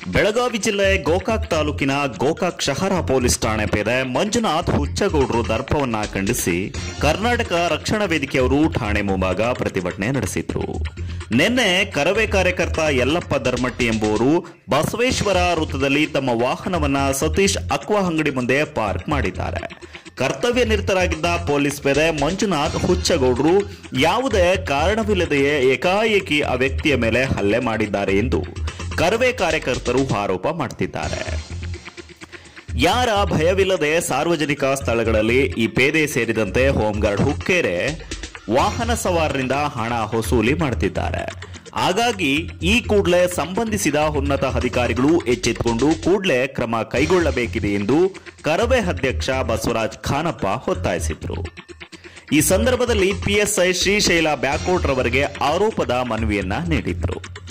ಬೆಳಗಾವಿ ಜಿಲ್ಲೆ ಗೋಕಾಕ್ ತಾಲೂಕಿನ ಗೋಕಾಕ್ ಶಹರ ಪೊಲೀಸ್ ಠಾಣೆ ಪೇದೆ ಮಂಜುನಾಥ್ ಹುಚ್ಚಗೌಡರು ದರ್ಪವನ್ನ ಖಂಡಿಸಿ ಕರ್ನಾಟಕ ರಕ್ಷಣಾ ವೇದಿಕೆಯವರು ಠಾಣೆ ಮುಂಭಾಗ ಪ್ರತಿಭಟನೆ ನಡೆಸಿದ್ರು ನಿನ್ನೆ ಕರವೇ ಕಾರ್ಯಕರ್ತ ಯಲ್ಲಪ್ಪ ಧರ್ಮಟ್ಟಿ ಎಂಬುವರು ಬಸವೇಶ್ವರ ವೃತ್ತದಲ್ಲಿ ತಮ್ಮ ವಾಹನವನ್ನ ಸತೀಶ್ ಅಕ್ವಾ ಅಂಗಡಿ ಮುಂದೆ ಪಾರ್ಕ್ ಮಾಡಿದ್ದಾರೆ ಕರ್ತವ್ಯ ನಿರತರಾಗಿದ್ದ ಪೊಲೀಸ್ ಪೇದೆ ಮಂಜುನಾಥ್ ಹುಚ್ಚಗೌಡರು ಯಾವುದೇ ಕಾರಣವಿಲ್ಲದೆಯೇ ಏಕಾಏಕಿ ಆ ವ್ಯಕ್ತಿಯ ಮೇಲೆ ಹಲ್ಲೆ ಮಾಡಿದ್ದಾರೆ ಎಂದು ಕರವೇ ಕಾರ್ಯಕರ್ತರು ಆರೋಪ ಮಾಡ್ತಿದ್ದಾರೆ ಯಾರ ಭಯವಿಲ್ಲದೆ ಸಾರ್ವಜನಿಕ ಸ್ಥಳಗಳಲ್ಲಿ ಈ ಪೇದೆ ಸೇರಿದಂತೆ ಹೋಂಗಾರ್ಡ್ ಹುಕ್ಕೇರೆ ವಾಹನ ಸವಾರರಿಂದ ಹಣ ವಸೂಲಿ ಮಾಡ್ತಿದ್ದಾರೆ ಹಾಗಾಗಿ ಈ ಕೂಡಲೇ ಸಂಬಂಧಿಸಿದ ಉನ್ನತ ಅಧಿಕಾರಿಗಳು ಎಚ್ಚೆತ್ತುಕೊಂಡು ಕೂಡಲೇ ಕ್ರಮ ಕೈಗೊಳ್ಳಬೇಕಿದೆ ಎಂದು ಕರವೇ ಅಧ್ಯಕ್ಷ ಬಸವರಾಜ್ ಖಾನಪ್ಪ ಒತ್ತಾಯಿಸಿದ್ರು ಈ ಸಂದರ್ಭದಲ್ಲಿ ಪಿಎಸ್ಐ ಶ್ರೀಶೈಲ ಬ್ಯಾಕೋಟ್ ರವರಿಗೆ ಆರೋಪದ ಮನವಿಯನ್ನ ನೀಡಿದ್ರು